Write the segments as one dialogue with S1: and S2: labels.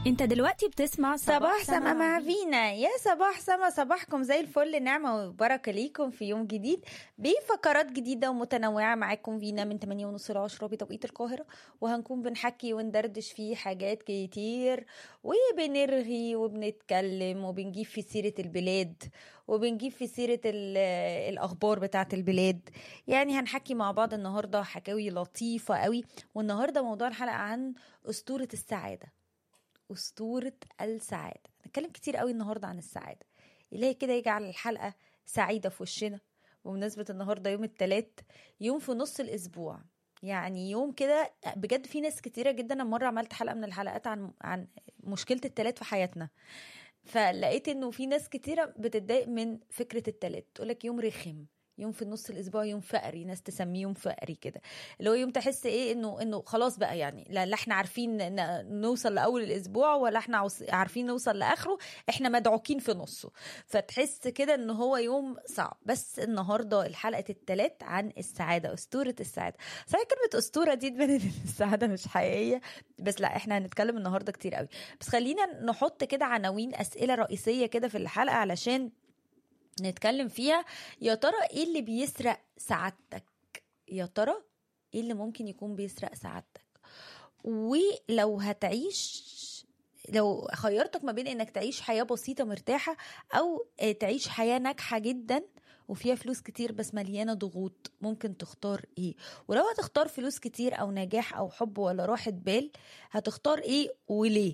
S1: انت دلوقتي بتسمع
S2: صباح سما مع فينا يا صباح سما صباحكم زي الفل نعمة وبركة ليكم في يوم جديد بفقرات جديدة ومتنوعة معاكم فينا من 8 ونص ل 10 بتوقيت القاهرة وهنكون بنحكي وندردش فيه حاجات كتير وبنرغي وبنتكلم وبنجيب في سيرة البلاد وبنجيب في سيرة ال- الأخبار بتاعة البلاد يعني هنحكي مع بعض النهاردة حكاوي لطيفة قوي والنهاردة موضوع الحلقة عن أسطورة السعادة أسطورة السعادة نتكلم كتير قوي النهاردة عن السعادة يلاقي كده يجعل الحلقة سعيدة في وشنا بمناسبة النهاردة يوم التلات يوم في نص الأسبوع يعني يوم كده بجد في ناس كتيرة جدا أنا مرة عملت حلقة من الحلقات عن عن مشكلة التلات في حياتنا فلقيت انه في ناس كتيرة بتتضايق من فكرة التلات تقولك يوم رخم يوم في النص الاسبوع يوم فقري ناس تسميه يوم فقري كده اللي هو يوم تحس ايه انه انه خلاص بقى يعني لا, لا احنا عارفين ن- نوصل لاول الاسبوع ولا احنا عاوز- عارفين نوصل لاخره احنا مدعوكين في نصه فتحس كده ان هو يوم صعب بس النهارده الحلقه التلات عن السعاده اسطوره السعاده صحيح كلمه اسطوره دي تبان ان السعاده مش حقيقيه بس لا احنا هنتكلم النهارده كتير قوي بس خلينا نحط كده عناوين اسئله رئيسيه كده في الحلقه علشان نتكلم فيها يا ترى ايه اللي بيسرق سعادتك يا ترى ايه اللي ممكن يكون بيسرق سعادتك ولو هتعيش لو خيرتك ما بين انك تعيش حياة بسيطة مرتاحة او آه، تعيش حياة ناجحة جدا وفيها فلوس كتير بس مليانة ضغوط ممكن تختار ايه ولو هتختار فلوس كتير او نجاح او حب ولا راحة بال هتختار ايه وليه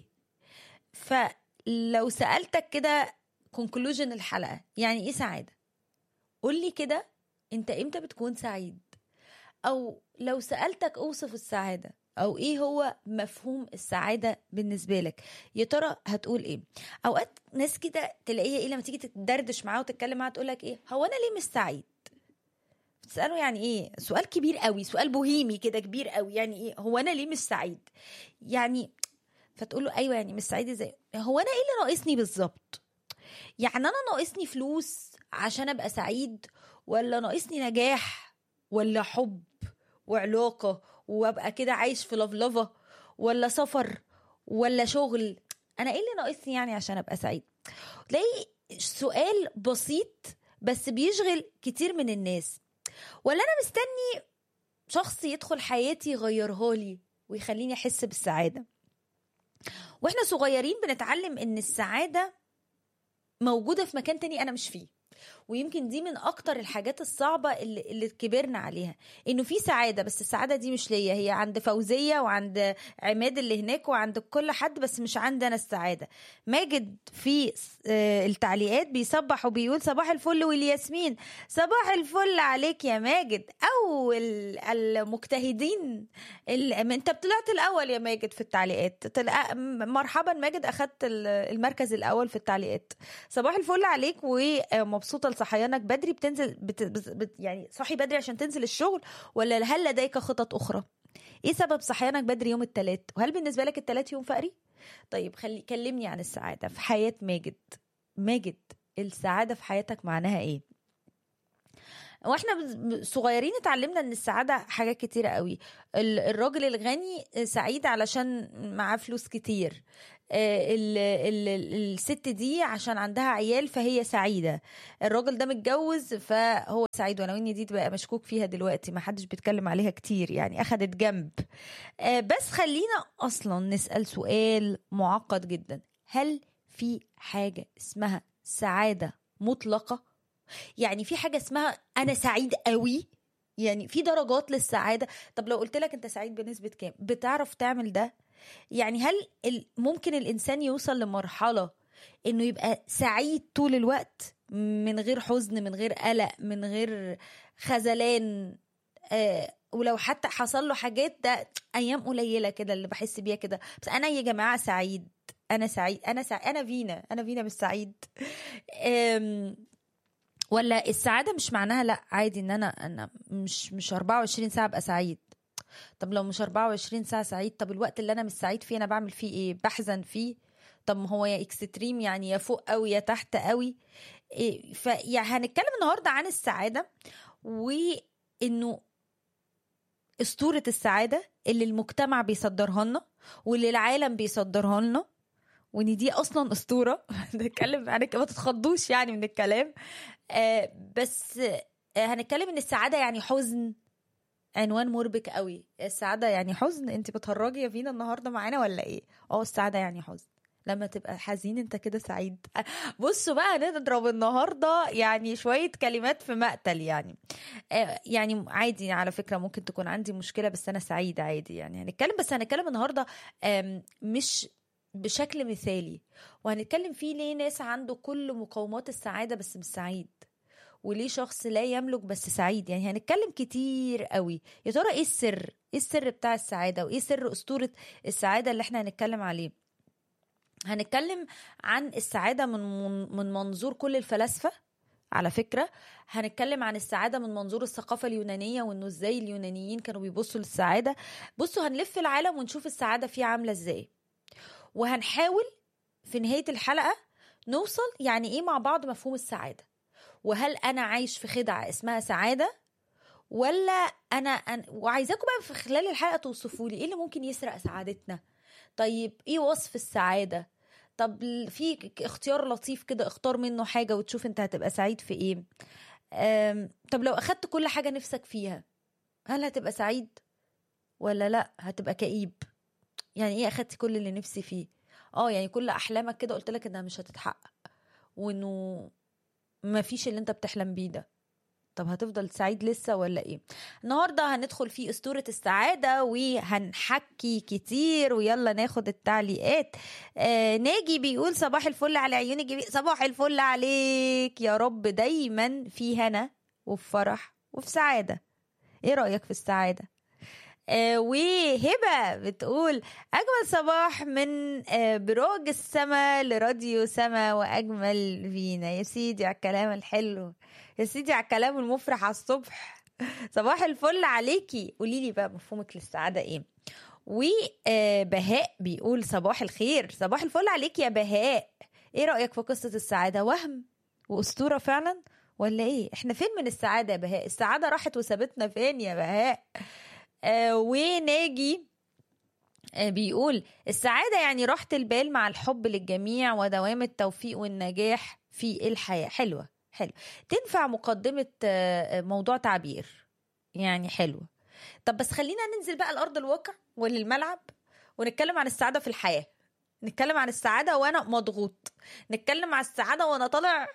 S2: فلو سألتك كده كونكلوجن الحلقة يعني ايه سعادة قولي كده انت امتى بتكون سعيد او لو سألتك اوصف السعادة او ايه هو مفهوم السعادة بالنسبة لك يا ترى هتقول ايه اوقات ناس كده تلاقيها ايه لما تيجي تدردش معاه وتتكلم معاه تقول لك ايه هو انا ليه مش سعيد تسأله يعني ايه سؤال كبير قوي سؤال بوهيمي كده كبير قوي يعني ايه هو انا ليه مش سعيد يعني فتقول له ايوه يعني مش سعيد ازاي هو انا ايه اللي ناقصني بالظبط يعني انا ناقصني فلوس عشان ابقى سعيد ولا ناقصني نجاح ولا حب وعلاقه وابقى كده عايش في لفلفه ولا سفر ولا شغل انا ايه اللي ناقصني يعني عشان ابقى سعيد تلاقي سؤال بسيط بس بيشغل كتير من الناس ولا انا مستني شخص يدخل حياتي يغيرها لي ويخليني احس بالسعاده واحنا صغيرين بنتعلم ان السعاده موجودة في مكان تاني أنا مش فيه ويمكن دي من أكتر الحاجات الصعبة اللي, اللي كبرنا عليها إنه في سعادة بس السعادة دي مش ليا هي عند فوزية وعند عماد اللي هناك وعند كل حد بس مش عندي أنا السعادة ماجد في آه، التعليقات بيصبح وبيقول صباح الفل والياسمين صباح الفل عليك يا ماجد أول المجتهدين ال- انت طلعت الاول يا ماجد في التعليقات طلع- مرحبا ماجد اخدت ال- المركز الاول في التعليقات صباح الفل عليك ومبسوطه لصحيانك بدري بتنزل بت بت بت يعني صحي بدري عشان تنزل الشغل ولا هل لديك خطط اخرى ايه سبب صحيانك بدري يوم الثلاث وهل بالنسبه لك الثلاث يوم فقري طيب خلي كلمني عن السعاده في حياه ماجد ماجد السعاده في حياتك معناها ايه واحنا بز- صغيرين اتعلمنا ان السعاده حاجات كتيره قوي ال- الراجل الغني سعيد علشان معاه فلوس كتير آه، ال- ال- ال- الست دي عشان عندها عيال فهي سعيده الراجل ده متجوز فهو سعيد ولو ان دي بقى مشكوك فيها دلوقتي ما حدش بيتكلم عليها كتير يعني اخدت جنب آه، بس خلينا اصلا نسال سؤال معقد جدا هل في حاجه اسمها سعاده مطلقه يعني في حاجه اسمها انا سعيد قوي يعني في درجات للسعاده طب لو قلت لك انت سعيد بنسبه كام بتعرف تعمل ده يعني هل ال- ممكن الانسان يوصل لمرحله انه يبقى سعيد طول الوقت من غير حزن من غير قلق من غير خذلان آه ولو حتى حصل له حاجات ده ايام قليله كده اللي بحس بيها كده بس انا يا جماعه سعيد انا سعيد انا سعيد انا فينا انا فينا مش سعيد أم ولا السعاده مش معناها لا عادي ان انا انا مش مش 24 ساعه ابقى سعيد طب لو مش 24 ساعه سعيد طب الوقت اللي انا مش سعيد فيه انا بعمل فيه ايه بحزن فيه طب ما هو يا اكستريم يعني يا فوق قوي يا تحت قوي إيه ف يعني هنتكلم النهارده عن السعاده وانه اسطوره السعاده اللي المجتمع بيصدرها لنا واللي العالم بيصدرها لنا وان دي اصلا اسطوره هنتكلم هنك... ما تتخضوش يعني من الكلام آه بس آه هنتكلم ان السعاده يعني حزن عنوان مربك قوي السعاده يعني حزن انت بتهرجي يا فينا النهارده معانا ولا ايه اه السعاده يعني حزن لما تبقى حزين انت كده سعيد بصوا بقى نضرب النهارده يعني شويه كلمات في مقتل يعني آه يعني عادي على فكره ممكن تكون عندي مشكله بس انا سعيده عادي يعني هنتكلم بس هنتكلم النهارده مش بشكل مثالي وهنتكلم فيه ليه ناس عنده كل مقومات السعاده بس مش سعيد وليه شخص لا يملك بس سعيد يعني هنتكلم كتير قوي يا ترى ايه السر ايه السر بتاع السعاده وايه سر اسطوره السعاده اللي احنا هنتكلم عليه هنتكلم عن السعاده من من منظور كل الفلاسفه على فكره هنتكلم عن السعاده من منظور الثقافه اليونانيه وانه ازاي اليونانيين كانوا بيبصوا للسعاده بصوا هنلف العالم ونشوف السعاده فيه عامله ازاي وهنحاول في نهايه الحلقه نوصل يعني ايه مع بعض مفهوم السعاده وهل انا عايش في خدعه اسمها سعاده ولا انا, أنا وعايزاكم بقى في خلال الحلقه توصفوا لي ايه اللي ممكن يسرق سعادتنا طيب ايه وصف السعاده طب في اختيار لطيف كده اختار منه حاجه وتشوف انت هتبقى سعيد في ايه طب لو اخدت كل حاجه نفسك فيها هل هتبقى سعيد ولا لا هتبقى كئيب يعني ايه اخدت كل اللي نفسي فيه اه يعني كل احلامك كده قلت لك انها مش هتتحقق وانه ما فيش اللي انت بتحلم بيه ده طب هتفضل سعيد لسه ولا ايه النهارده هندخل في اسطوره السعاده وهنحكي كتير ويلا ناخد التعليقات آه ناجي بيقول صباح الفل على عيونك جميل صباح الفل عليك يا رب دايما في هنا وفي فرح وفي سعاده ايه رايك في السعاده آه وهبة بتقول أجمل صباح من آه براج السما لراديو سما وأجمل فينا يا سيدي على الكلام الحلو يا سيدي على الكلام المفرح على الصبح صباح الفل عليكي قولي لي بقى مفهومك للسعادة ايه وبهاء بيقول صباح الخير صباح الفل عليك يا بهاء ايه رأيك في قصة السعادة وهم وأسطورة فعلا ولا ايه احنا فين من السعادة يا بهاء السعادة راحت وسابتنا فين يا بهاء آه وناجي آه بيقول السعادة يعني راحة البال مع الحب للجميع ودوام التوفيق والنجاح في الحياة حلوة حلو تنفع مقدمة آه موضوع تعبير يعني حلوة طب بس خلينا ننزل بقى الأرض الواقع وللملعب ونتكلم عن السعادة في الحياة نتكلم عن السعادة وأنا مضغوط نتكلم عن السعادة وأنا طالع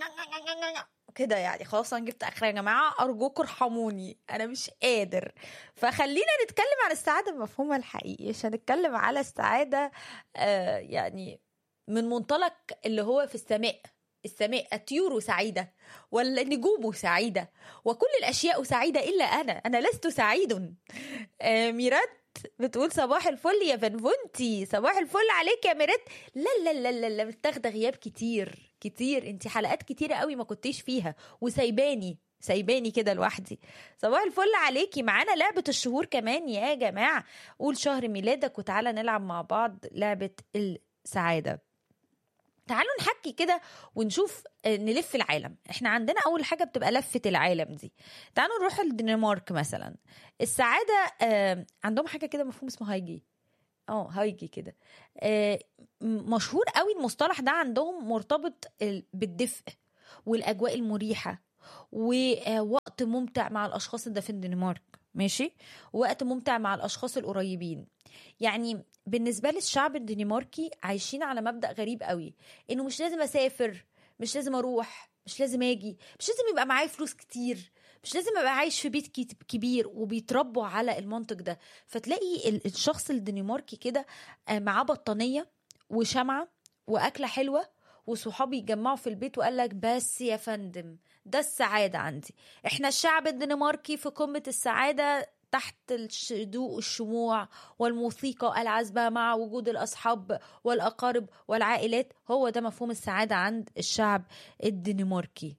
S2: كده يعني خلاص انا جبت اخر يا جماعه ارجوكم ارحموني انا مش قادر فخلينا نتكلم عن السعاده بمفهومها الحقيقي مش هنتكلم على السعاده آه يعني من منطلق اللي هو في السماء السماء الطيور سعيده والنجوم سعيده وكل الاشياء سعيده الا انا انا لست سعيد آه ميرات بتقول صباح الفل يا فنفونتي صباح الفل عليك يا ميرات لا لا لا لا, لا متاخده غياب كتير كتير انت حلقات كتيرة قوي ما كنتيش فيها وسايباني سايباني كده لوحدي صباح الفل عليكي معانا لعبة الشهور كمان يا جماعة قول شهر ميلادك وتعالى نلعب مع بعض لعبة السعادة تعالوا نحكي كده ونشوف نلف العالم احنا عندنا اول حاجة بتبقى لفة العالم دي تعالوا نروح الدنمارك مثلا السعادة عندهم حاجة كده مفهوم اسمه هايجي اه هايجي كده آه مشهور قوي المصطلح ده عندهم مرتبط بالدفء والاجواء المريحه ووقت ممتع مع الاشخاص ده في الدنمارك ماشي وقت ممتع مع الاشخاص القريبين يعني بالنسبه للشعب الدنماركي عايشين على مبدا غريب قوي انه مش لازم اسافر مش لازم اروح مش لازم اجي مش لازم يبقى معايا فلوس كتير مش لازم ابقى عايش في بيت كبير وبيتربوا على المنطق ده فتلاقي الشخص الدنماركي كده معاه بطانيه وشمعه واكله حلوه وصحابي يتجمعوا في البيت وقال لك بس يا فندم ده السعاده عندي احنا الشعب الدنماركي في قمه السعاده تحت ضوء الشموع والموسيقى العذبة مع وجود الأصحاب والأقارب والعائلات هو ده مفهوم السعادة عند الشعب الدنماركي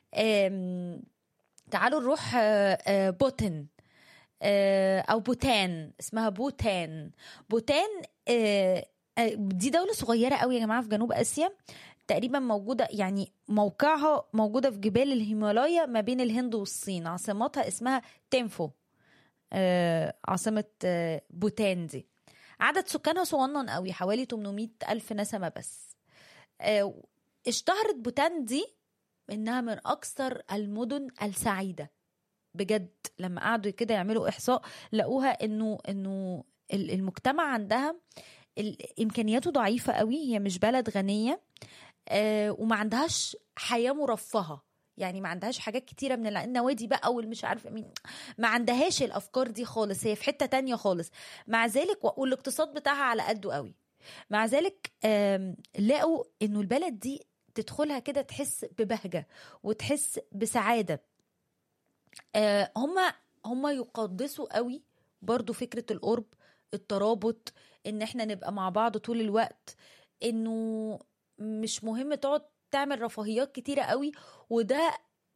S2: تعالوا نروح بوتن او بوتان اسمها بوتان بوتان دي دولة صغيرة قوي يا جماعة في جنوب اسيا تقريبا موجودة يعني موقعها موجودة في جبال الهيمالايا ما بين الهند والصين عاصمتها اسمها تيمفو عاصمة بوتان دي عدد سكانها صغنن قوي حوالي 800 ألف نسمة بس آه، اشتهرت بوتان دي إنها من أكثر المدن السعيدة بجد لما قعدوا كده يعملوا إحصاء لقوها إنه إنه ال- المجتمع عندها ال- إمكانياته ضعيفة قوي هي مش بلد غنية آه، وما عندهاش حياة مرفهة يعني ما عندهاش حاجات كتيرة من الع- النوادي بقى والمش عارفة مين ما عندهاش الأفكار دي خالص هي في حتة تانية خالص مع ذلك و- والاقتصاد بتاعها على قده قوي مع ذلك آم، لقوا انه البلد دي تدخلها كده تحس ببهجة وتحس بسعادة آه، هما هما يقدسوا قوي برضو فكرة القرب الترابط ان احنا نبقى مع بعض طول الوقت انه مش مهم تقعد تعمل رفاهيات كتيرة قوي وده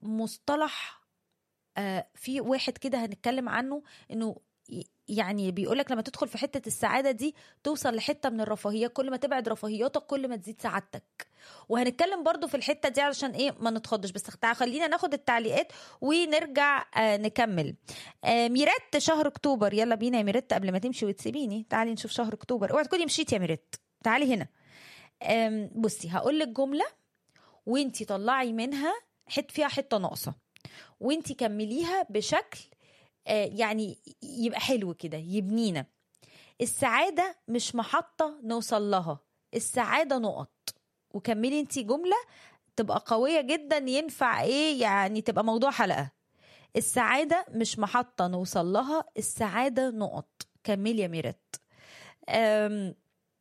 S2: مصطلح آه، في واحد كده هنتكلم عنه انه ي- يعني بيقولك لما تدخل في حتة السعادة دي توصل لحتة من الرفاهيات كل ما تبعد رفاهياتك كل ما تزيد سعادتك وهنتكلم برضو في الحتة دي علشان ايه ما نتخضش بس تع- خلينا ناخد التعليقات ونرجع آه نكمل آه ميرات شهر اكتوبر يلا بينا يا ميرات قبل ما تمشي وتسيبيني تعالي نشوف شهر اكتوبر اوعي تكوني مشيتي يا ميرات تعالي هنا آم، بصي هقول لك جملة وانتي طلعي منها حت فيها حتة ناقصة وانتي كمليها بشكل آه، يعني يبقى حلو كده يبنينا السعادة مش محطة نوصل لها السعادة نقط وكملي انتي جملة تبقى قوية جدا ينفع ايه يعني تبقى موضوع حلقة السعادة مش محطة نوصل لها السعادة نقط كملي يا ميرت أم،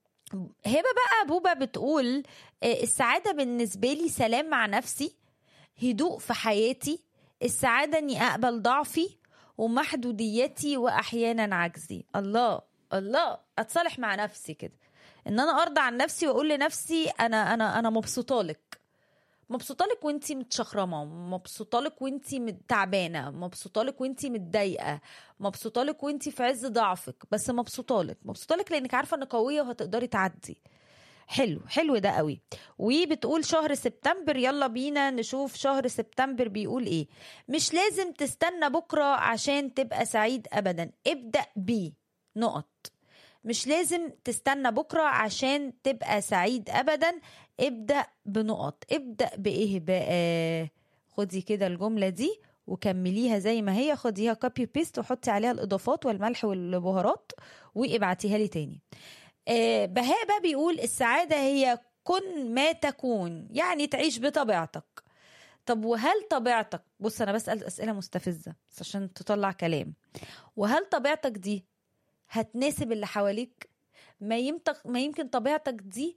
S2: هبة بقى بوبا بتقول آه، السعادة بالنسبة لي سلام مع نفسي هدوء في حياتي السعادة اني اقبل ضعفي ومحدوديتي واحيانا عجزي الله الله اتصالح مع نفسي كده ان انا ارضى عن نفسي واقول لنفسي انا انا انا مبسوطه لك مبسوطه لك وانتي متشخرمه مبسوطه لك وانتي تعبانه مبسوطه لك وانتي متضايقه مبسوطه لك وانتي في عز ضعفك بس مبسوطه لك مبسوطه لك لانك عارفه انك قويه وهتقدري تعدي حلو حلو ده قوي وبتقول شهر سبتمبر يلا بينا نشوف شهر سبتمبر بيقول ايه مش لازم تستنى بكرة عشان تبقى سعيد ابدا ابدأ بيه نقط مش لازم تستنى بكرة عشان تبقى سعيد ابدا ابدأ بنقط ابدأ بايه بقى خدي كده الجملة دي وكمليها زي ما هي خديها كوبي بيست وحطي عليها الاضافات والملح والبهارات وابعتيها لي تاني آه، بهاء بقى بيقول السعادة هي كن ما تكون يعني تعيش بطبيعتك طب وهل طبيعتك بص أنا بسأل أسئلة مستفزة بس عشان تطلع كلام وهل طبيعتك دي هتناسب اللي حواليك ما يمكن ما يمكن طبيعتك دي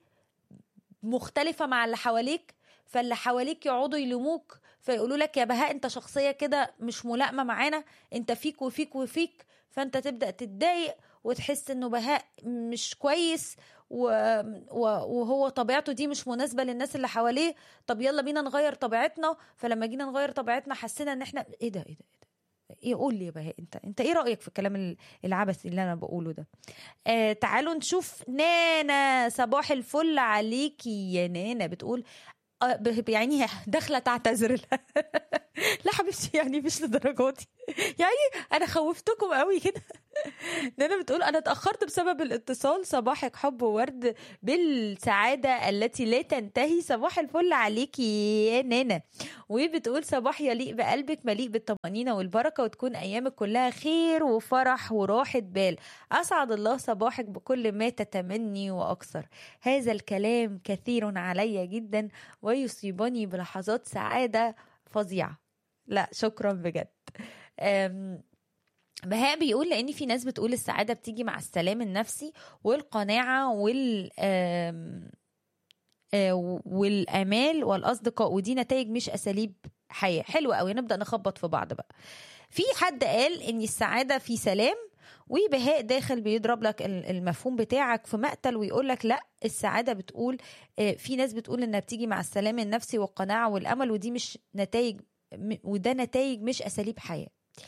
S2: مختلفة مع اللي حواليك فاللي حواليك يقعدوا يلوموك فيقولوا لك يا بهاء انت شخصية كده مش ملائمة معانا انت فيك وفيك وفيك فانت تبدأ تتضايق وتحس انه بهاء مش كويس و... و... وهو طبيعته دي مش مناسبة للناس اللي حواليه طب يلا بينا نغير طبيعتنا فلما جينا نغير طبيعتنا حسينا ان احنا ايه ده ايه ده ايه ده ايه قول لي يا بهاء انت انت ايه رايك في الكلام ال- العبثي اللي انا بقوله ده آه تعالوا نشوف نانا صباح الفل عليكي يا نانا بتقول آه، ب- يعني هي داخله تعتذر لها لا حبيبتي يعني مش للدرجه دي يعني انا خوفتكم قوي كده نانا بتقول انا اتاخرت بسبب الاتصال صباحك حب وورد بالسعاده التي لا تنتهي صباح الفل عليكي يا نانا وبتقول صباح يليق بقلبك مليء بالطمأنينة والبركة وتكون أيامك كلها خير وفرح وراحة بال أسعد الله صباحك بكل ما تتمني وأكثر هذا الكلام كثير علي جدا ويصيبني بلحظات سعادة فظيعة لا شكرا بجد أم بهاء بيقول لان في ناس بتقول السعاده بتيجي مع السلام النفسي والقناعه وال آم، آه، والامال والاصدقاء ودي نتائج مش اساليب حياه حلوه قوي نبدا نخبط في بعض بقى في حد قال ان السعاده في سلام وبهاء داخل بيضرب لك ال- المفهوم بتاعك في مقتل ويقول لك لا السعاده بتقول آه، في ناس بتقول انها بتيجي مع السلام النفسي والقناعه والامل ودي مش نتائج م- وده نتائج مش اساليب حياه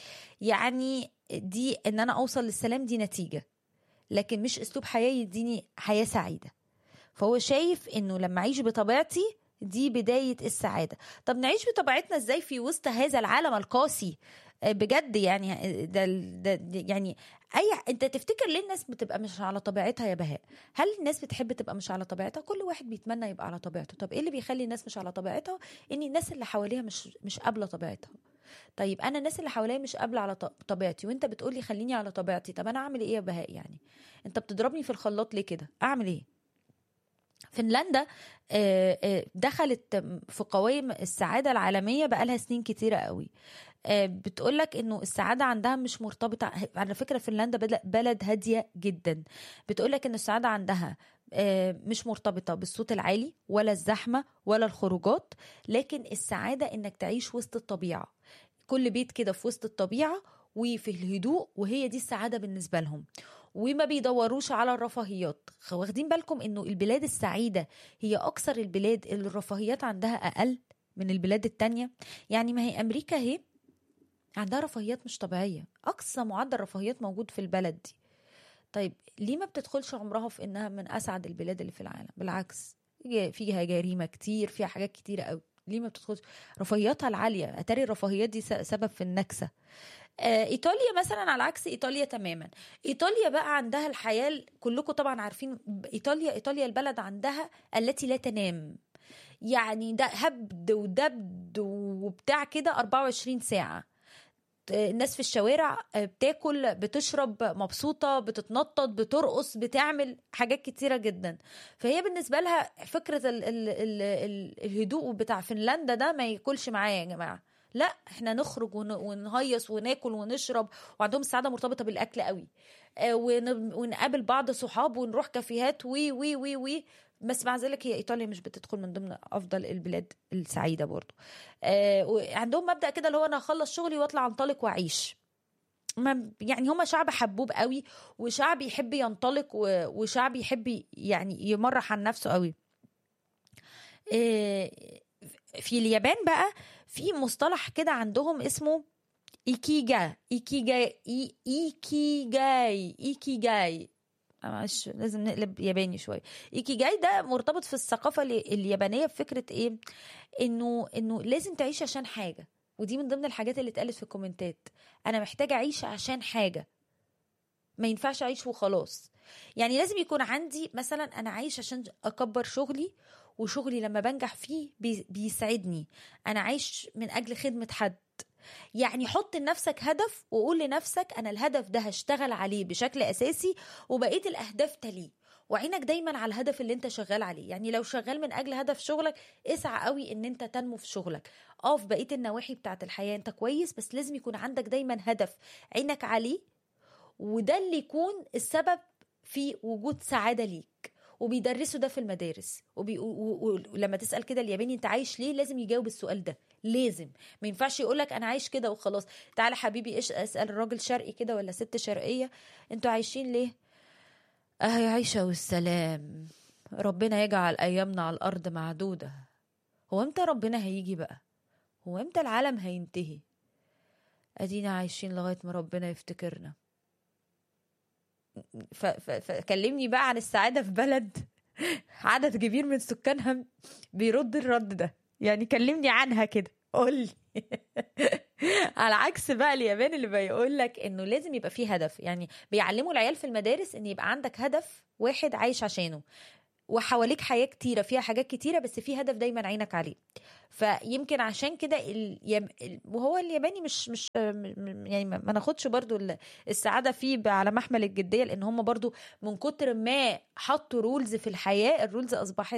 S2: يعني دي ان انا اوصل للسلام دي نتيجه لكن مش اسلوب حياه يديني حياه سعيده فهو شايف انه لما اعيش بطبيعتي دي بدايه السعاده طب نعيش بطبيعتنا ازاي في وسط هذا العالم القاسي بجد يعني ده, ده يعني اي انت تفتكر ليه الناس بتبقى مش على طبيعتها يا بهاء هل الناس بتحب تبقى مش على طبيعتها كل واحد بيتمنى يبقى على طبيعته طب ايه اللي بيخلي الناس مش على طبيعتها ان الناس اللي حواليها مش مش قابله طبيعتها طيب انا الناس اللي حواليا مش قابله على طبيعتي وانت بتقولي خليني على طبيعتي طب انا اعمل ايه يا بهاء يعني انت بتضربني في الخلاط ليه كده اعمل ايه فنلندا دخلت في قوائم السعاده العالميه بقالها سنين كتيره قوي بتقول لك انه السعاده عندها مش مرتبطه على فكره فنلندا بلد هاديه جدا بتقول لك ان السعاده عندها مش مرتبطه بالصوت العالي ولا الزحمه ولا الخروجات لكن السعاده انك تعيش وسط الطبيعه كل بيت كده في وسط الطبيعه وفي الهدوء وهي دي السعاده بالنسبه لهم وما بيدوروش على الرفاهيات واخدين بالكم انه البلاد السعيده هي اكثر البلاد اللي الرفاهيات عندها اقل من البلاد التانية يعني ما هي امريكا هي عندها رفاهيات مش طبيعيه اقصى معدل رفاهيات موجود في البلد دي طيب ليه ما بتدخلش عمرها في انها من اسعد البلاد اللي في العالم بالعكس فيها جريمه كتير فيها حاجات كتيره قوي ليه ما بتدخلش رفاهياتها العاليه اتاري الرفاهيات دي سبب في النكسه ايطاليا مثلا على عكس ايطاليا تماما ايطاليا بقى عندها الحياه كلكم طبعا عارفين ايطاليا ايطاليا البلد عندها التي لا تنام يعني ده هبد ودبد وبتاع كده 24 ساعه الناس في الشوارع بتاكل بتشرب مبسوطة بتتنطط بترقص بتعمل حاجات كتيرة جدا فهي بالنسبة لها فكرة ال ال ال ال الهدوء بتاع فنلندا ده ما ياكلش معايا يا جماعة لا احنا نخرج ونهيص وناكل ونشرب وعندهم السعاده مرتبطه بالاكل قوي ونقابل بعض صحاب ونروح كافيهات وي وي وي وي بس مع ذلك هي ايطاليا مش بتدخل من ضمن افضل البلاد السعيده برضو عندهم مبدا كده اللي هو انا اخلص شغلي واطلع انطلق واعيش ما يعني هما شعب حبوب قوي وشعب يحب ينطلق وشعب يحب يعني يمرح عن نفسه قوي في اليابان بقى في مصطلح كده عندهم اسمه ايكيجا ايكيجا إي ايكيجاي ايكيجاي معلش لازم نقلب ياباني شويه ايكيجاي ده مرتبط في الثقافه اليابانيه بفكره ايه انه انه لازم تعيش عشان حاجه ودي من ضمن الحاجات اللي اتقالت في الكومنتات انا محتاجه اعيش عشان حاجه ما ينفعش اعيش وخلاص يعني لازم يكون عندي مثلا انا عايش عشان اكبر شغلي وشغلي لما بنجح فيه بي بيسعدني انا عايش من اجل خدمه حد يعني حط لنفسك هدف وقول لنفسك انا الهدف ده هشتغل عليه بشكل اساسي وبقيه الاهداف تليه وعينك دايما على الهدف اللي انت شغال عليه يعني لو شغال من اجل هدف شغلك اسعى قوي ان انت تنمو في شغلك اه في بقيه النواحي بتاعت الحياه انت كويس بس لازم يكون عندك دايما هدف عينك عليه وده اللي يكون السبب في وجود سعاده ليك وبيدرسوا ده في المدارس وبي... و... و... ولما تسال كده الياباني انت عايش ليه لازم يجاوب السؤال ده لازم ما ينفعش يقول لك انا عايش كده وخلاص تعالى حبيبي ايش اسال الراجل شرقي كده ولا ست شرقيه انتوا عايشين ليه اهي عايشه والسلام ربنا يجعل ايامنا على الارض معدوده هو امتى ربنا هيجي بقى هو امتى العالم هينتهي ادينا عايشين لغايه ما ربنا يفتكرنا فكلمني بقى عن السعاده في بلد عدد كبير من سكانها بيرد الرد ده يعني كلمني عنها كده قولي على عكس بقى اليابان اللي بيقول لك انه لازم يبقى فيه هدف يعني بيعلموا العيال في المدارس ان يبقى عندك هدف واحد عايش عشانه وحواليك حياه كتيره فيها حاجات كتيره بس في هدف دايما عينك عليه فيمكن عشان كده اليم... وهو الياباني مش مش يعني ما ناخدش برضو السعاده فيه على محمل الجديه لان هم برضو من كتر ما حطوا رولز في الحياه الرولز اصبحت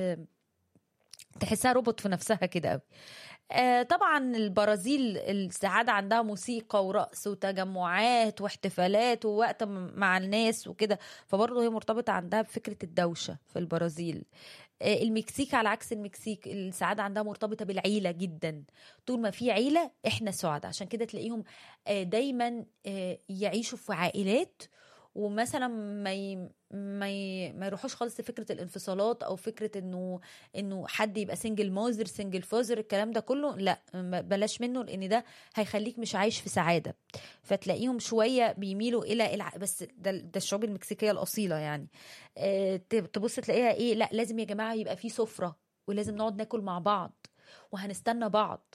S2: تحسها روبوت في نفسها كده قوي طبعا البرازيل السعادة عندها موسيقى ورقص وتجمعات واحتفالات ووقت مع الناس وكده فبرضه هي مرتبطة عندها بفكرة الدوشة في البرازيل المكسيك على عكس المكسيك السعادة عندها مرتبطة بالعيلة جدا طول ما في عيلة احنا سعداء عشان كده تلاقيهم دايما يعيشوا في عائلات ومثلا ما ي... ما ي... ما يروحوش خالص لفكره الانفصالات او فكره انه انه حد يبقى سنجل موزر سنجل فوزر الكلام ده كله لا بلاش منه لان ده هيخليك مش عايش في سعاده فتلاقيهم شويه بيميلوا الى الع... بس ده ده الشعوب المكسيكيه الاصيله يعني أه تبص تلاقيها ايه لا لازم يا جماعه يبقى في سفره ولازم نقعد ناكل مع بعض وهنستنى بعض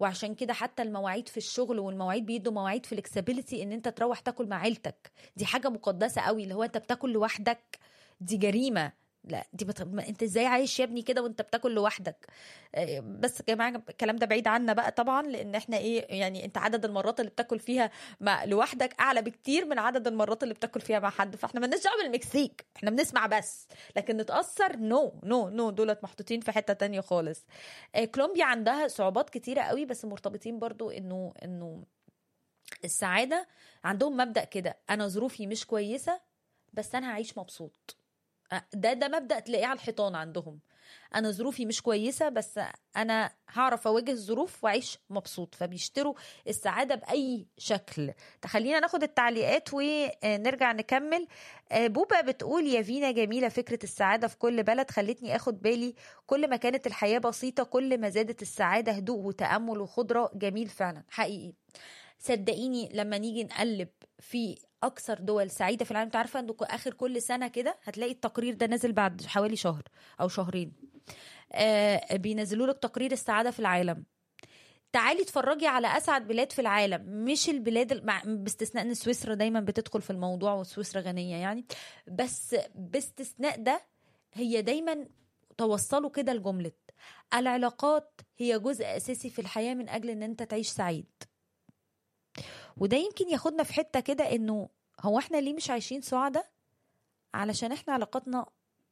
S2: وعشان كده حتى المواعيد في الشغل والمواعيد بيدوا مواعيد فلكسبيليتي ان انت تروح تاكل مع عيلتك دي حاجه مقدسه قوي اللي هو انت بتاكل لوحدك دي جريمه لا دي بت... ما انت ازاي عايش يا ابني كده وانت بتاكل لوحدك آه، بس يا جماعه الكلام ده بعيد عنا بقى طبعا لان احنا ايه يعني انت عدد المرات اللي بتاكل فيها مع لوحدك اعلى بكتير من عدد المرات اللي بتاكل فيها مع حد فاحنا مالناش دعوه بالمكسيك احنا بنسمع بس لكن نتاثر نو نو نو دولت محطوطين في حته تانية خالص آه، كولومبيا عندها صعوبات كتيره قوي بس مرتبطين برضو انه انه السعاده عندهم مبدا كده انا ظروفي مش كويسه بس انا هعيش مبسوط ده ده مبدا تلاقيه على الحيطان عندهم انا ظروفي مش كويسه بس انا هعرف اواجه الظروف واعيش مبسوط فبيشتروا السعاده باي شكل تخلينا ناخد التعليقات ونرجع نكمل آه، بوبا بتقول يا فينا جميله فكره السعاده في كل بلد خلتني اخد بالي كل ما كانت الحياه بسيطه كل ما زادت السعاده هدوء وتامل وخضره جميل فعلا حقيقي صدقيني لما نيجي نقلب في اكثر دول سعيده في العالم انت عارفه انه اخر كل سنه كده هتلاقي التقرير ده نازل بعد حوالي شهر او شهرين آه بينزلوا لك تقرير السعاده في العالم تعالي اتفرجي على اسعد بلاد في العالم مش البلاد ال- مع- باستثناء ان سويسرا دايما بتدخل في الموضوع وسويسرا غنيه يعني بس باستثناء ده هي دايما توصلوا كده لجمله العلاقات هي جزء اساسي في الحياه من اجل ان انت تعيش سعيد وده يمكن ياخدنا في حته كده انه هو احنا ليه مش عايشين سعداء علشان احنا علاقاتنا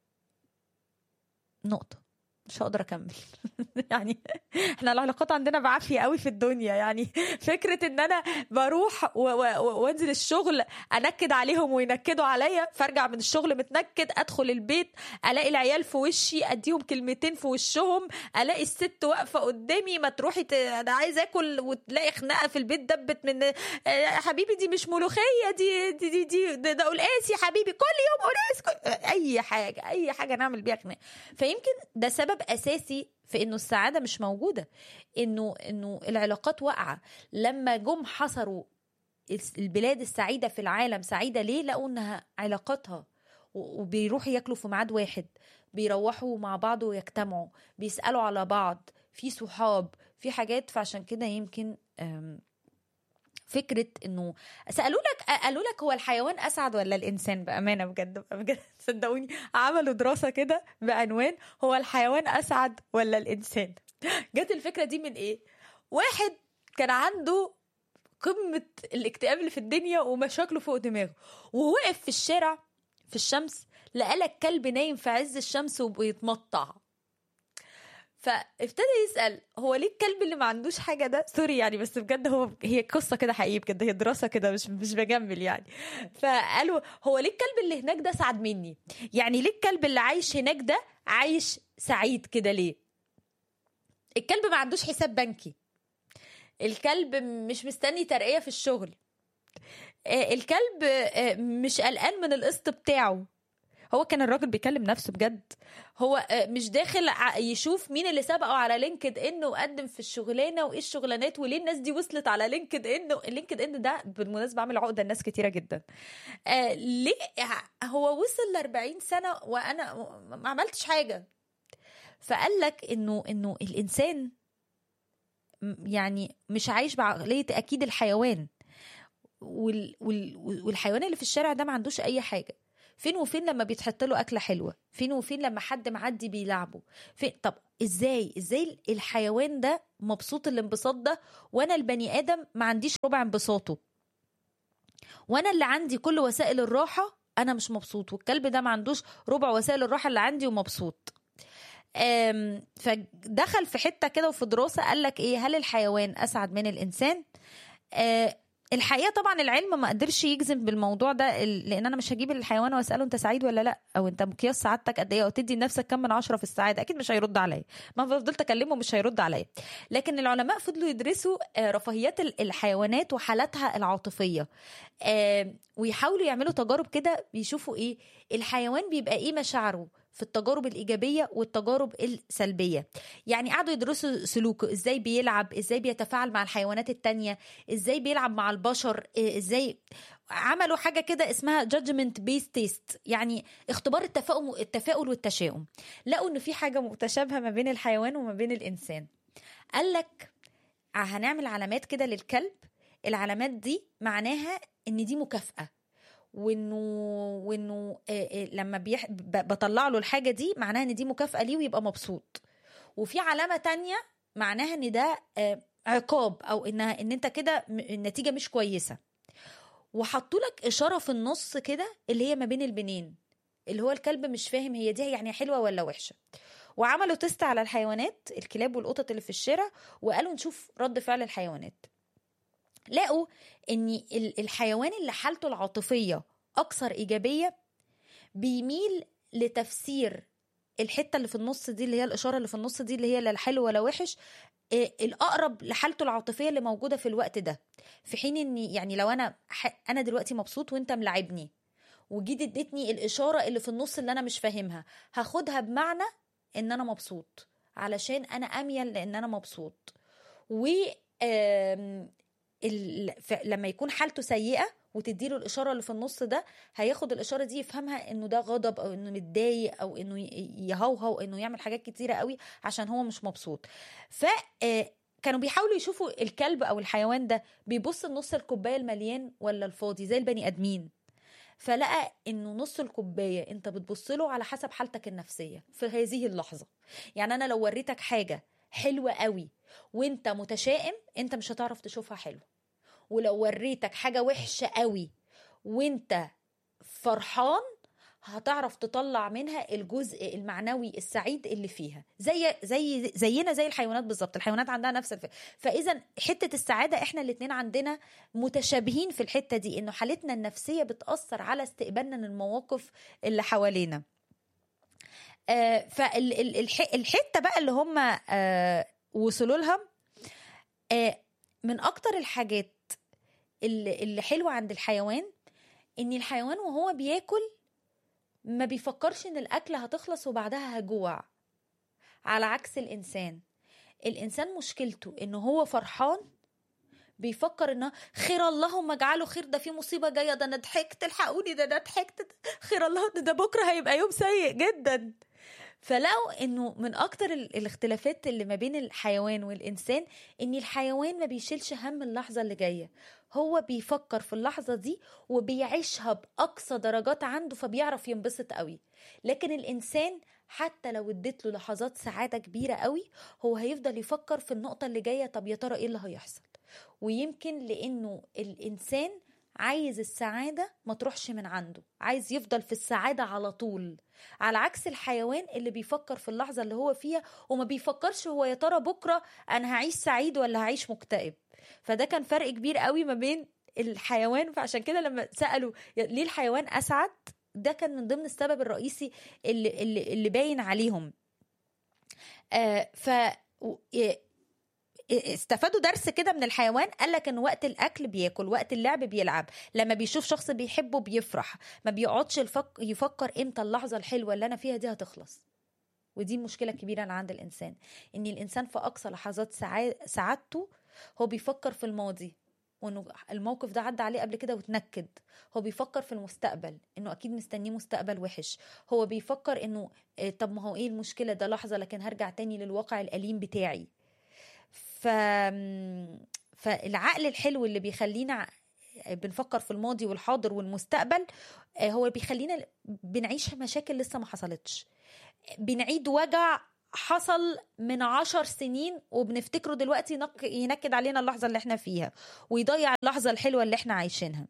S2: نقطه مش هقدر اكمل يعني احنا العلاقات عندنا بعافيه قوي في الدنيا يعني فكره ان انا بروح و- و- وانزل الشغل انكد عليهم وينكدوا عليا فارجع من الشغل متنكد ادخل البيت الاقي العيال في وشي اديهم كلمتين في وشهم الاقي الست واقفه قدامي ما تروحي ت... انا عايز اكل وتلاقي خناقه في البيت دبت من آه، يا حبيبي دي مش ملوخيه دي دي دي, دي ده, ده قلقاس يا حبيبي كل يوم قلقاس كل... اي حاجه اي حاجه نعمل بيها خناقه فيمكن ده سبب اساسي في انه السعاده مش موجوده انه انه العلاقات واقعه لما جم حصروا الس- البلاد السعيده في العالم سعيده ليه لقوا انها علاقاتها و- وبيروحوا ياكلوا في ميعاد واحد بيروحوا مع بعض ويجتمعوا بيسالوا على بعض في صحاب في حاجات فعشان كده يمكن أم، فكره انه سالوا لك قالوا لك هو الحيوان اسعد ولا الانسان بامانه بجد بجد صدقوني عملوا دراسه كده بعنوان هو الحيوان اسعد ولا الانسان جت الفكره دي من ايه واحد كان عنده قمه الاكتئاب اللي في الدنيا ومشاكله فوق دماغه ووقف في الشارع في الشمس لقى لك كلب نايم في عز الشمس وبيتمطع فابتدى يسال هو ليه الكلب اللي ما عندوش حاجه ده سوري يعني بس بجد هو هي قصه كده حقيقي بجد هي دراسه كده مش مش بجمل يعني فقالوا هو ليه الكلب اللي هناك ده سعد مني يعني ليه الكلب اللي عايش هناك ده عايش سعيد كده ليه الكلب ما عندوش حساب بنكي الكلب مش مستني ترقيه في الشغل آه، الكلب آه، مش قلقان من القسط بتاعه هو كان الراجل بيكلم نفسه بجد هو آه، مش داخل ع- يشوف مين اللي سبقه على لينكد ان وقدم في الشغلانه وايه الشغلانات وليه الناس دي وصلت على لينكد ان اللينكد ان ده بالمناسبه عامل عقده لناس كتيره جدا آه ليه ه- هو وصل ل 40 سنه وانا ما عملتش حاجه فقال لك انه انه الانسان م- يعني مش عايش بعقليه اكيد الحيوان وال وال والحيوان اللي في الشارع ده ما عندوش اي حاجه فين وفين لما بيتحط له اكله حلوه فين وفين لما حد معدي بيلعبه فين طب ازاي ازاي الحيوان ده مبسوط الانبساط ده وانا البني ادم ما عنديش ربع انبساطه وانا اللي عندي كل وسائل الراحه انا مش مبسوط والكلب ده ما عندوش ربع وسائل الراحه اللي عندي ومبسوط أم، فدخل في حته كده وفي دراسه قال لك ايه هل الحيوان اسعد من الانسان آه، الحقيقه طبعا العلم ما قدرش يجزم بالموضوع ده ال- لان انا مش هجيب الحيوان واساله انت سعيد ولا لا او انت مقياس سعادتك قد ايه او تدي لنفسك كم من عشرة في السعاده اكيد مش هيرد عليا ما فضلت اكلمه مش هيرد عليا لكن العلماء فضلوا يدرسوا آه، رفاهيات ال- الحيوانات وحالاتها العاطفيه آه، ويحاولوا يعملوا تجارب كده بيشوفوا ايه الحيوان بيبقى ايه مشاعره في التجارب الإيجابية والتجارب السلبية يعني قعدوا يدرسوا سلوكه إزاي بيلعب إزاي بيتفاعل مع الحيوانات التانية إزاي بيلعب مع البشر إيه، إزاي عملوا حاجة كده اسمها judgment based test يعني اختبار التفاؤل التفاؤل والتشاؤم لقوا إن في حاجة متشابهة ما بين الحيوان وما بين الإنسان قال لك هنعمل علامات كده للكلب العلامات دي معناها ان دي مكافاه وانه وانه آه، آه، لما بيح... ب- بطلع له الحاجه دي معناها ان دي مكافاه ليه ويبقى مبسوط وفي علامه تانية معناها ان ده آه، عقاب او انها ان انت كده م- النتيجه مش كويسه وحطوا لك اشاره في النص كده اللي هي ما بين البنين اللي هو الكلب مش فاهم هي دي يعني حلوه ولا وحشه وعملوا تيست على الحيوانات الكلاب والقطط اللي في الشارع وقالوا نشوف رد فعل الحيوانات لقوا ان ال- الحيوان اللي حالته العاطفيه اكثر ايجابيه بيميل لتفسير الحته اللي في النص دي اللي هي الاشاره اللي في النص دي اللي هي لا حلو ولا وحش آه، الاقرب لحالته العاطفيه اللي موجوده في الوقت ده في حين ان يعني لو انا ح... انا دلوقتي مبسوط وانت ملاعبني وجيت اديتني الاشاره اللي في النص اللي انا مش فاهمها هاخدها بمعنى ان انا مبسوط علشان انا اميل لان انا مبسوط و آم، ال... ف... لما يكون حالته سيئه وتديله الاشاره اللي في النص ده هياخد الاشاره دي يفهمها انه ده غضب او انه متضايق او انه ي- يهوهو انه يعمل حاجات كتيره قوي عشان هو مش مبسوط ف آه، كانوا بيحاولوا يشوفوا الكلب او الحيوان ده بيبص لنص الكوبايه المليان ولا الفاضي زي البني ادمين فلقى انه نص الكوبايه انت بتبص له على حسب حالتك النفسيه في هذه اللحظه يعني انا لو وريتك حاجه حلوه قوي وانت متشائم انت مش هتعرف تشوفها حلو ولو وريتك حاجه وحشه قوي وانت فرحان هتعرف تطلع منها الجزء المعنوي السعيد اللي فيها زي زي زينا زي الحيوانات بالظبط الحيوانات عندها نفس الفكره فاذا حته السعاده احنا الاثنين عندنا متشابهين في الحته دي انه حالتنا النفسيه بتاثر على استقبالنا للمواقف اللي حوالينا آه فالحته بقى اللي هم آه وصلوا لها آه من اكتر الحاجات اللي, اللي حلوه عند الحيوان ان الحيوان وهو بياكل ما بيفكرش ان الاكله هتخلص وبعدها هجوع على عكس الانسان الانسان مشكلته ان هو فرحان بيفكر انه خير اللهم اجعله خير ده في مصيبه جايه ده انا ضحكت الحقوني ده انا ضحكت خير الله ده, ده بكره هيبقى يوم سيء جدا فلقوا انه من اكتر ال- الاختلافات اللي ما بين الحيوان والانسان ان الحيوان ما بيشيلش هم اللحظه اللي جايه هو بيفكر في اللحظه دي وبيعيشها باقصى درجات عنده فبيعرف ينبسط قوي لكن الانسان حتى لو اديت له لحظات سعاده كبيره قوي هو هيفضل يفكر في النقطه اللي جايه طب يا ترى ايه اللي هيحصل ويمكن لانه الانسان عايز السعادة ما تروحش من عنده عايز يفضل في السعادة على طول على عكس الحيوان اللي بيفكر في اللحظة اللي هو فيها وما بيفكرش هو يا ترى بكرة أنا هعيش سعيد ولا هعيش مكتئب فده كان فرق كبير قوي ما بين الحيوان فعشان كده لما سألوا ليه الحيوان أسعد ده كان من ضمن السبب الرئيسي اللي, اللي, اللي باين عليهم آه ف استفادوا درس كده من الحيوان قال لك ان وقت الاكل بياكل وقت اللعب بيلعب لما بيشوف شخص بيحبه بيفرح ما بيقعدش الفك... يفكر امتى اللحظه الحلوه اللي انا فيها دي هتخلص ودي المشكله الكبيره اللي عند الانسان ان الانسان في اقصى لحظات سعا... سعادته هو بيفكر في الماضي وانه الموقف ده عدى عليه قبل كده واتنكد هو بيفكر في المستقبل انه اكيد مستنيه مستقبل وحش هو بيفكر انه إيه طب ما هو ايه المشكله ده لحظه لكن هرجع تاني للواقع الاليم بتاعي ف فالعقل الحلو اللي بيخلينا بنفكر في الماضي والحاضر والمستقبل هو بيخلينا بنعيش مشاكل لسه ما حصلتش بنعيد وجع حصل من عشر سنين وبنفتكره دلوقتي ينكد علينا اللحظة اللي احنا فيها ويضيع اللحظة الحلوة اللي احنا عايشينها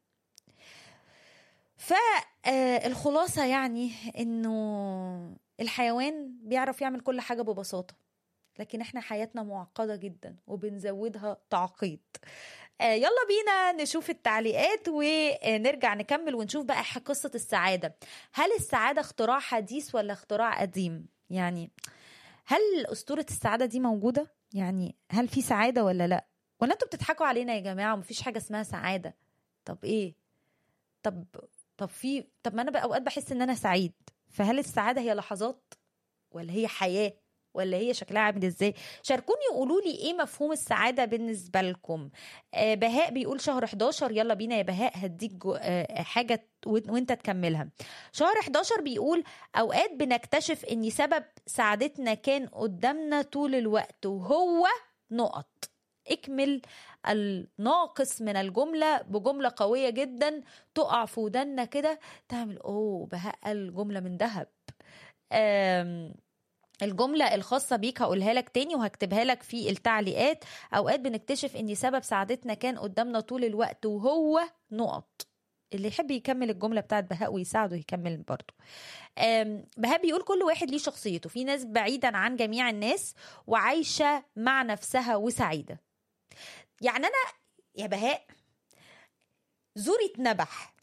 S2: فالخلاصة يعني انه الحيوان بيعرف يعمل كل حاجة ببساطة لكن احنا حياتنا معقدة جدا وبنزودها تعقيد آه يلا بينا نشوف التعليقات ونرجع نكمل ونشوف بقى قصة السعادة هل السعادة اختراع حديث ولا اختراع قديم يعني هل أسطورة السعادة دي موجودة يعني هل في سعادة ولا لا ولا انتوا بتضحكوا علينا يا جماعة ومفيش حاجة اسمها سعادة طب ايه طب طب في طب ما انا بقى اوقات بحس ان انا سعيد فهل السعادة هي لحظات ولا هي حياه ولا هي شكلها عامل ازاي شاركوني وقولوا لي ايه مفهوم السعاده بالنسبه لكم آه بهاء بيقول شهر 11 يلا بينا يا بهاء هديك آه حاجه وانت تكملها شهر 11 بيقول اوقات بنكتشف ان سبب سعادتنا كان قدامنا طول الوقت وهو نقط اكمل الناقص من الجملة بجملة قوية جدا تقع في ودنا كده تعمل اوه بهاء الجملة من ذهب آم، الجملة الخاصة بيك هقولها لك تاني وهكتبها لك في التعليقات أوقات بنكتشف إن سبب سعادتنا كان قدامنا طول الوقت وهو نقط اللي يحب يكمل الجملة بتاعت بهاء ويساعده يكمل برضه آم، بهاء بيقول كل واحد ليه شخصيته في ناس بعيدا عن جميع الناس وعايشة مع نفسها وسعيدة يعني أنا يا بهاء زوري اتنبح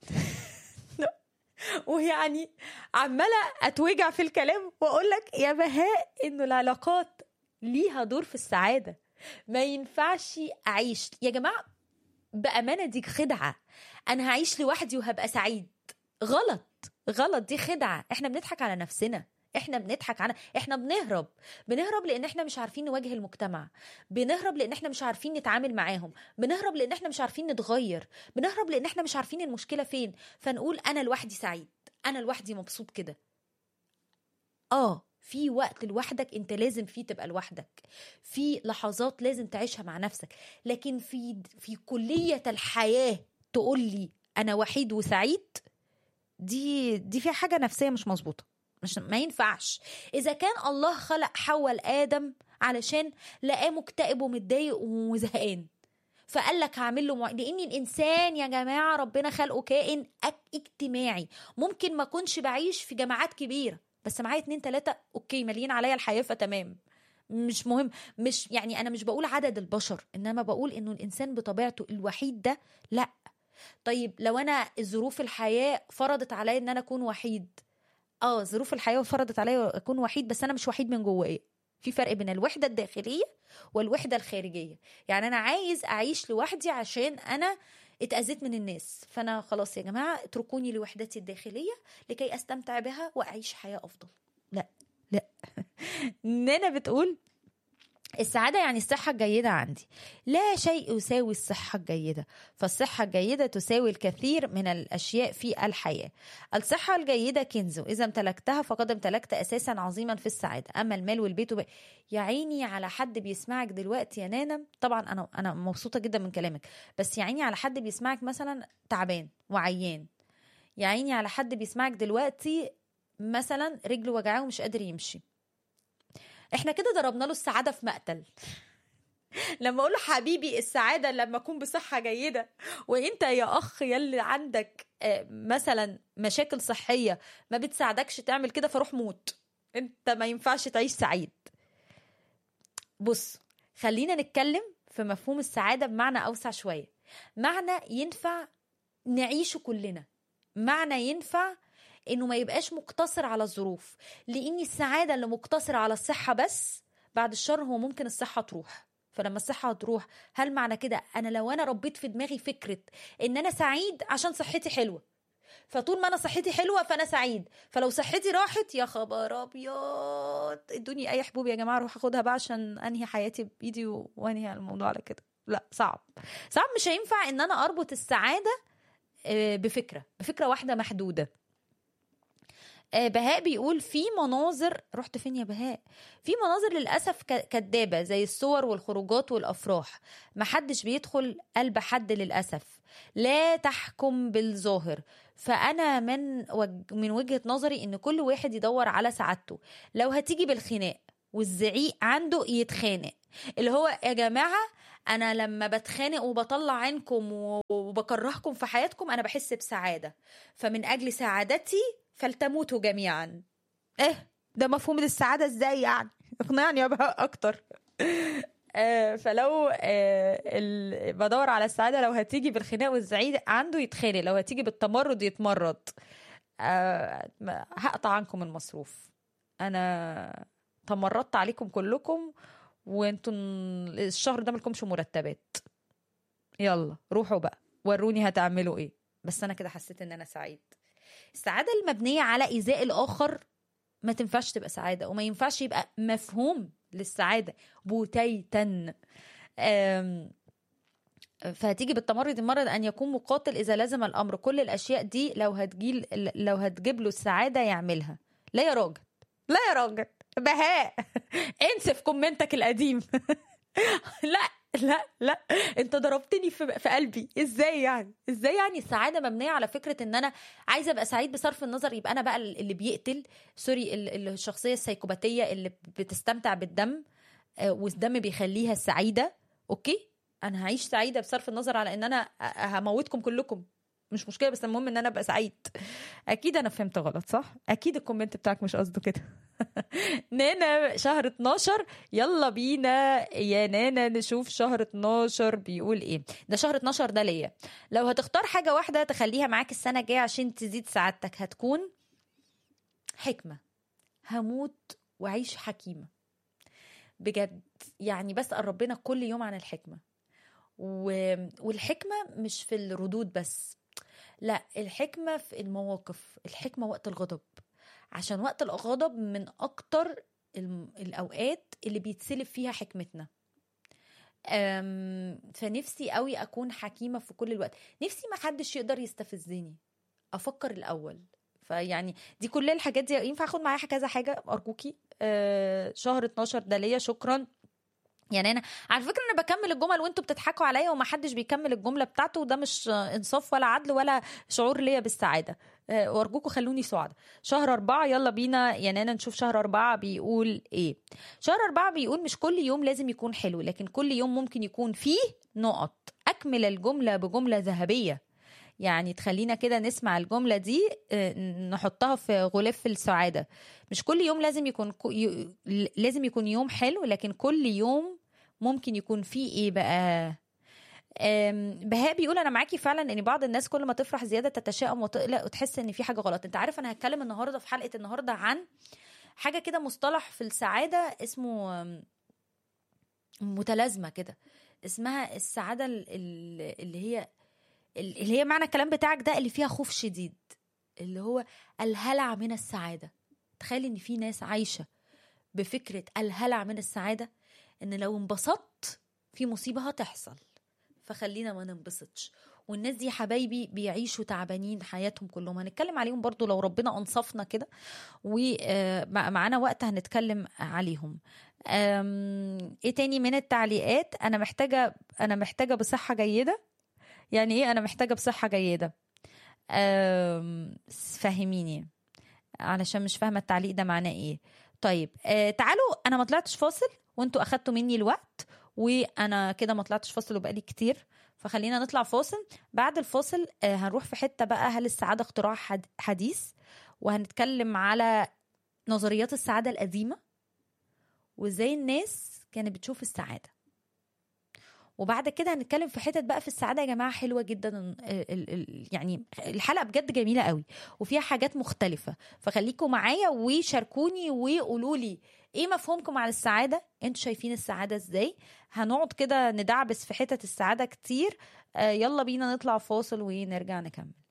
S2: ويعني عمالة أتوجع في الكلام وأقول لك يا بهاء إنه العلاقات ليها دور في السعادة ما ينفعش أعيش يا جماعة بأمانة دي خدعة أنا هعيش لوحدي وهبقى سعيد غلط غلط دي خدعة احنا بنضحك على نفسنا احنا بنضحك على احنا بنهرب بنهرب لان احنا مش عارفين نواجه المجتمع بنهرب لان احنا مش عارفين نتعامل معاهم بنهرب لان احنا مش عارفين نتغير بنهرب لان احنا مش عارفين المشكله فين فنقول انا لوحدي سعيد انا لوحدي مبسوط كده اه في وقت لوحدك انت لازم فيه تبقى لوحدك في لحظات لازم تعيشها مع نفسك لكن في في كليه الحياه تقول لي انا وحيد وسعيد دي دي فيها حاجه نفسيه مش مظبوطه مش ما ينفعش اذا كان الله خلق حواء لادم علشان لقاه مكتئب ومتضايق وزهقان فقال لك هعمل له مع... لان الانسان يا جماعه ربنا خلقه كائن أك- اجتماعي ممكن ما اكونش بعيش في جماعات كبيره بس معايا اتنين تلاته اوكي مالين عليا الحياه فتمام مش مهم مش يعني انا مش بقول عدد البشر انما بقول انه الانسان بطبيعته الوحيد ده لا طيب لو انا ظروف الحياه فرضت عليا ان انا اكون وحيد اه ظروف الحياه فرضت عليا اكون وحيد بس انا مش وحيد من جوايا في فرق بين الوحده الداخليه والوحده الخارجيه يعني انا عايز اعيش لوحدي عشان انا اتأذيت من الناس فانا خلاص يا جماعه اتركوني لوحدتي الداخليه لكي استمتع بها واعيش حياه افضل لا لا نانا بتقول السعادة يعني الصحة الجيدة عندي لا شيء يساوي الصحة الجيدة فالصحة الجيدة تساوي الكثير من الأشياء في الحياة الصحة الجيدة كنز إذا امتلكتها فقد امتلكت أساسا عظيما في السعادة أما المال والبيت وب... يا عيني على حد بيسمعك دلوقتي يا نانا طبعا أنا أنا مبسوطة جدا من كلامك بس يا عيني على حد بيسمعك مثلا تعبان وعيان يا عيني على حد بيسمعك دلوقتي مثلا رجله وجعاه ومش قادر يمشي احنا كده ضربنا له السعاده في مقتل لما اقول له حبيبي السعاده لما اكون بصحه جيده وانت يا اخ يلي عندك آه، مثلا مشاكل صحيه ما بتساعدكش تعمل كده فروح موت انت ما ينفعش تعيش سعيد بص خلينا نتكلم في مفهوم السعاده بمعنى اوسع شويه معنى ينفع نعيشه كلنا معنى ينفع انه ما يبقاش مقتصر على الظروف لان السعاده اللي مقتصره على الصحه بس بعد الشر هو ممكن الصحه تروح فلما الصحه هتروح هل معنى كده انا لو انا ربيت في دماغي فكره ان انا سعيد عشان صحتي حلوه فطول ما انا صحتي حلوه فانا سعيد فلو صحتي راحت يا خبر ابيض ادوني اي حبوب يا جماعه اروح اخدها بقى عشان انهي حياتي بايدي وانهي الموضوع على كده لا صعب صعب مش هينفع ان انا اربط السعاده آه، بفكره بفكره واحده محدوده آه، بهاء بيقول في مناظر رحت فين يا بهاء في مناظر للاسف ك- كدابه زي الصور والخروجات والافراح محدش بيدخل قلب حد للاسف لا تحكم بالظاهر فانا من وج... من وجهه نظري ان كل واحد يدور على سعادته لو هتيجي بالخناق والزعيق عنده يتخانق اللي هو يا جماعه انا لما بتخانق وبطلع عينكم و- وبكرهكم في حياتكم انا بحس بسعاده فمن اجل سعادتي فلتموتوا جميعا ايه ده مفهوم السعاده ازاي يعني اقنعني يا بهاء اكتر آه، فلو آه، ال- بدور على السعاده لو هتيجي بالخناق والزعيق عنده يتخانق لو هتيجي بالتمرد يتمرد آه، ما- هقطع عنكم المصروف انا تمردت عليكم كلكم وانتوا الشهر ده ملكمش مرتبات يلا روحوا بقى وروني هتعملوا ايه بس انا كده حسيت ان انا سعيد السعاده المبنيه على ايذاء الاخر ما تنفعش تبقى سعاده وما ينفعش يبقى مفهوم للسعاده بوتيتا أم، فهتيجي بالتمرد المرض ان يكون مقاتل اذا لزم الامر كل الاشياء دي لو هتجيل لو هتجيب له السعاده يعملها لا يا راجل لا يا راجل بهاء انسف كومنتك القديم لا لا لا انت ضربتني في, في قلبي ازاي يعني ازاي يعني السعاده مبنيه على فكره ان انا عايزه ابقى سعيد بصرف النظر يبقى انا بقى اللي بيقتل سوري الشخصيه السيكوباتيه اللي بتستمتع بالدم والدم بيخليها سعيده اوكي انا هعيش سعيده بصرف النظر على ان انا هموتكم كلكم مش مشكله بس المهم ان انا ابقى سعيد اكيد انا فهمت غلط صح اكيد الكومنت بتاعك مش قصده كده نانا شهر 12 يلا بينا يا نانا نشوف شهر 12 بيقول ايه ده شهر 12 ده ليا لو هتختار حاجه واحده تخليها معاك السنه الجايه عشان تزيد سعادتك هتكون حكمه هموت واعيش حكيمه بجد يعني بسال ربنا كل يوم عن الحكمه و... والحكمه مش في الردود بس لا الحكمه في المواقف الحكمه وقت الغضب عشان وقت الغضب من اكتر الاوقات اللي بيتسلب فيها حكمتنا فنفسي قوي اكون حكيمه في كل الوقت نفسي ما حدش يقدر يستفزني افكر الاول فيعني دي كل الحاجات دي ينفع اخد معايا كذا حاجه ارجوكي أه شهر 12 ده ليا شكرا يعني انا على فكره انا بكمل الجمل وانتوا بتضحكوا عليا وما حدش بيكمل الجمله بتاعته وده مش انصاف ولا عدل ولا شعور ليا بالسعاده وارجوكم خلوني سعداء شهر أربعة يلا بينا يا نانا نشوف شهر أربعة بيقول إيه شهر أربعة بيقول مش كل يوم لازم يكون حلو لكن كل يوم ممكن يكون فيه نقط أكمل الجملة بجملة ذهبية يعني تخلينا كده نسمع الجملة دي نحطها في غلاف السعادة مش كل يوم لازم يكون لازم يكون يوم حلو لكن كل يوم ممكن يكون فيه ايه بقى بهاء بيقول انا معاكي فعلا ان بعض الناس كل ما تفرح زياده تتشائم وتقلق وتحس ان في حاجه غلط انت عارف انا هتكلم النهارده في حلقه النهارده عن حاجه كده مصطلح في السعاده اسمه متلازمه كده اسمها السعاده اللي هي اللي هي معنى الكلام بتاعك ده اللي فيها خوف شديد اللي هو الهلع من السعاده تخيل ان في ناس عايشه بفكره الهلع من السعاده ان لو انبسطت في مصيبه هتحصل فخلينا ما ننبسطش والناس دي حبايبي بيعيشوا تعبانين حياتهم كلهم هنتكلم عليهم برضو لو ربنا انصفنا كده ومعانا وقت هنتكلم عليهم ايه تاني من التعليقات انا محتاجه انا محتاجه بصحه جيده يعني ايه انا محتاجه بصحه جيده فهميني علشان مش فاهمه التعليق ده معناه ايه طيب آه تعالوا انا ما طلعتش فاصل وانتوا اخدتوا مني الوقت وانا كده ما طلعتش فاصل وبقالي كتير فخلينا نطلع فاصل بعد الفاصل آه هنروح في حته بقى هل السعاده اختراع حديث وهنتكلم على نظريات السعاده القديمه وازاي الناس كانت بتشوف السعاده وبعد كده هنتكلم في حتت بقى في السعاده يا جماعه حلوه جدا يعني الحلقه بجد جميله قوي وفيها حاجات مختلفه فخليكم معايا وشاركوني وقولوا لي ايه مفهومكم عن السعاده انتوا شايفين السعاده ازاي هنقعد كده ندعبس في حتت السعاده كتير يلا بينا نطلع فاصل ونرجع نكمل